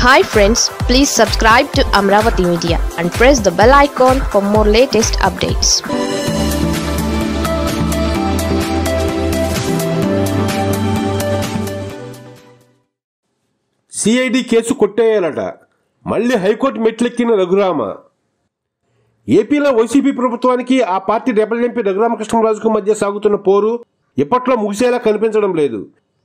hi friends please subscribe to Amaravati media and press the bell icon for more latest updates CID case కొట్టేయాలట మళ్ళీ high court మెట్లెక్కిన Raghurama ఏపీలో YCP ప్రభుత్వానికి ఆ party rebel MP రఘురామకృష్ణరాజుకు మధ్య సాగుతున్న పోరు ఇప్పట్లో ముగిసేలా కనిపించడం లేదు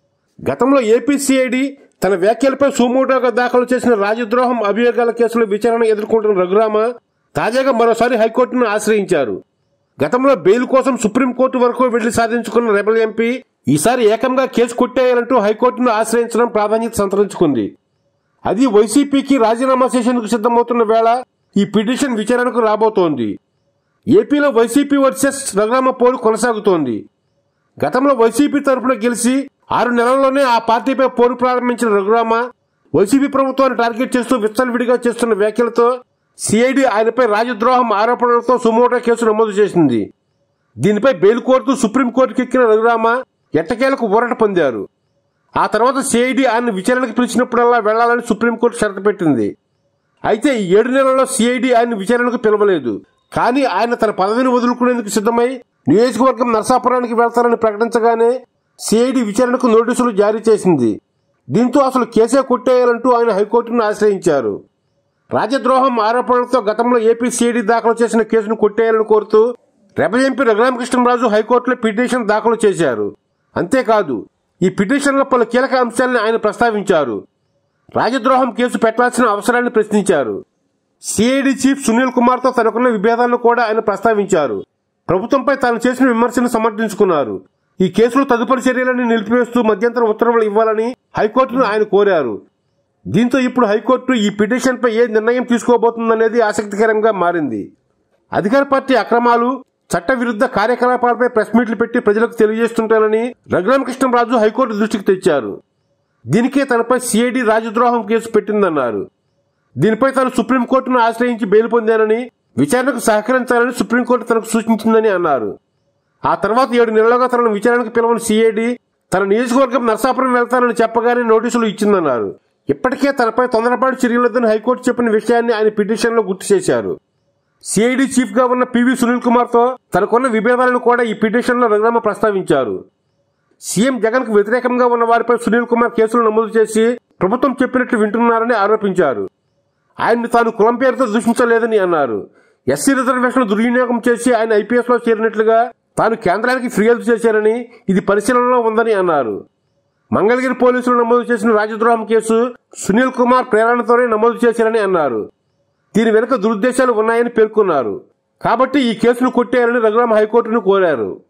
గతంలో ఏపీ సిఐడి తన వ్యాఖ్యలపై సుమోటోగా దాఖలు చేసిన రాజద్రోహం అభియోగాల కేసులో విచారణ ఎదుర్కొంటున్న రఘురామ తాజాగా మరోసారి హైకోర్టును ఆశ్రయించారు గతంలో బెయిల్ కోసం సుప్రీంకోర్టు వరకు వెళ్లి సాధించుకున్న రెబల్ ఎంపీ ఈసారి ఏకంగా కేసు కొట్టేయాలంటూ హైకోర్టును ఆశ్రయించడం ప్రాధాన్యత సంతరించుకుంది అది వైసీపీకి రాజీనామా చేసేందుకు సిద్ధమవుతున్న వేళ ఈ పిటిషన్ విచారణకు రాబోతోంది ఏపీలో వైసీపీ వర్సెస్ రఘురామ పోరు కొనసాగుతోంది గతంలో వైసీపీ తరఫున గెలిచి ఆరు నెలల్లోనే ఆ పార్టీపై పోరు ప్రారంభించిన రఘురామ వైసీపీ ప్రభుత్వాన్ని టార్గెట్ చేస్తూ విచ్చలవిడిగా చేస్తున్న వ్యాఖ్యలతో సిఐడి ఆయనపై రాజద్రోహం ఆరోపణలతో సుమోటో కేసు నమోదు చేసింది దీనిపై బెయిల్ కోరుతూ సుప్రీంకోర్టుకు ఎక్కిన రఘురామ ఎట్టకేలకు ఊరట పొందారు ఆ తర్వాత సిఐడి ఆయన విచారణకు పిలిచినప్పుడల్లా వెళ్లాలని సుప్రీంకోర్టు షరతు పెట్టింది అయితే ఈ ఏడు నెలల్లో సిఐడి ఆయన విచారణకు పిలవలేదు కానీ ఆయన తన పదవిని వదులుకునేందుకు సిద్ధమై నియోజకవర్గం నరసాపురానికి వెళ్తారని ప్రకటించగానే సిఐడి విచారణకు నోటీసులు జారీ చేసింది దీంతో అసలు కేసే కొట్టేయాలంటూ ఆయన హైకోర్టును ఆశ్రయించారు రాజద్రోహం ఆరోపణలతో గతంలో ఏపీ సిఐడి దాఖలు చేసిన కేసును కొట్టేయాలని కోరుతూ రెబల్ ఎంపీ రఘురామకృష్ణరాజు హైకోర్టులో పిటిషన్ దాఖలు చేశారు అంతేకాదు ఈ పిటిషన్లో పలు కీలక అంశాలను ఆయన ప్రస్తావించారు రాజద్రోహం కేసు పెట్టాల్సిన అవసరాన్ని ప్రశ్నించారు సిఐడి చీఫ్ సునీల్ కుమార్తో తనకున్న విభేదాలను కూడా ఆయన ప్రస్తావించారు ప్రభుత్వంపై తాను చేసిన విమర్శను సమర్థించుకున్నారు ఈ కేసులో తదుపరి చర్యలను నిలిపివేస్తూ మధ్యంతర ఉత్తర్వులు ఇవ్వాలని హైకోర్టును ఆయన కోరారు దీంతో ఇప్పుడు హైకోర్టు ఈ పిటిషన్పై ఏ నిర్ణయం తీసుకోబోతుందనేది ఆసక్తికరంగా మారింది అధికార పార్టీ అక్రమాలు చట్టవిరుద్ధ కార్యకలాపాలపై ప్రెస్ మీట్లు పెట్టి ప్రజలకు తెలియజేస్తుంటానని రఘురామకృష్ణరాజు హైకోర్టు దృష్టికి తెచ్చారు దీనికే తనపై సిఐడి రాజద్రోహం కేసు పెట్టిందన్నారు దీనిపై తాను సుప్రీంకోర్టును ఆశ్రయించి బెయిల్ పొందానని విచారణకు సహకరించాలని సుప్రీంకోర్టు తనకు సూచించిందని అన్నారు ఆ తర్వాత ఏడు నెలలుగా తనను విచారణకు పిలవని సిఐడి తన నియోజకవర్గం నరసాపురం వెళ్తానని చెప్పగానే నోటీసులు ఇచ్చిందన్నారు ఇప్పటికే తనపై తొందరపాటు చర్యలొద్దని హైకోర్టు చెప్పిన విషయాన్ని ఆయన పిటిషన్లో గుర్తు చేశారు సిఐడి చీఫ్ గా ఉన్న పివి సునీల్ కుమార్ తో తనకున్న విభేదాలను కూడా ఈ పిటిషన్లో రఘురామ ప్రస్తావించారు సీఎం జగన్ కు వ్యతిరేకంగా ఉన్న వారిపై సునీల్ కుమార్ కేసులు నమోదు చేసి ప్రభుత్వం చెప్పినట్లు వింటున్నారని ఆరోపించారు ఆయన్ని తాను కులం పేరుతో దూషించలేదని అన్నారు ఎస్సీ రిజర్వేషన్ దుర్వినియోగం చేసి ఆయన ఐపీఎస్ లో చేరినట్లుగా తాను కేంద్రానికి ఫిర్యాదు చేశారని ఇది పరిశీలనలో ఉందని అన్నారు మంగళగిరి పోలీసులు నమోదు చేసిన రాజద్రోహం కేసు సునీల్ కుమార్ ప్రేరణతోనే నమోదు చేశారని అన్నారు దీని వెనుక దురుద్దేశాలు ఉన్నాయని పేర్కొన్నారు కాబట్టి ఈ కేసును కొట్టేయాలని రఘురామ హైకోర్టును కోరారు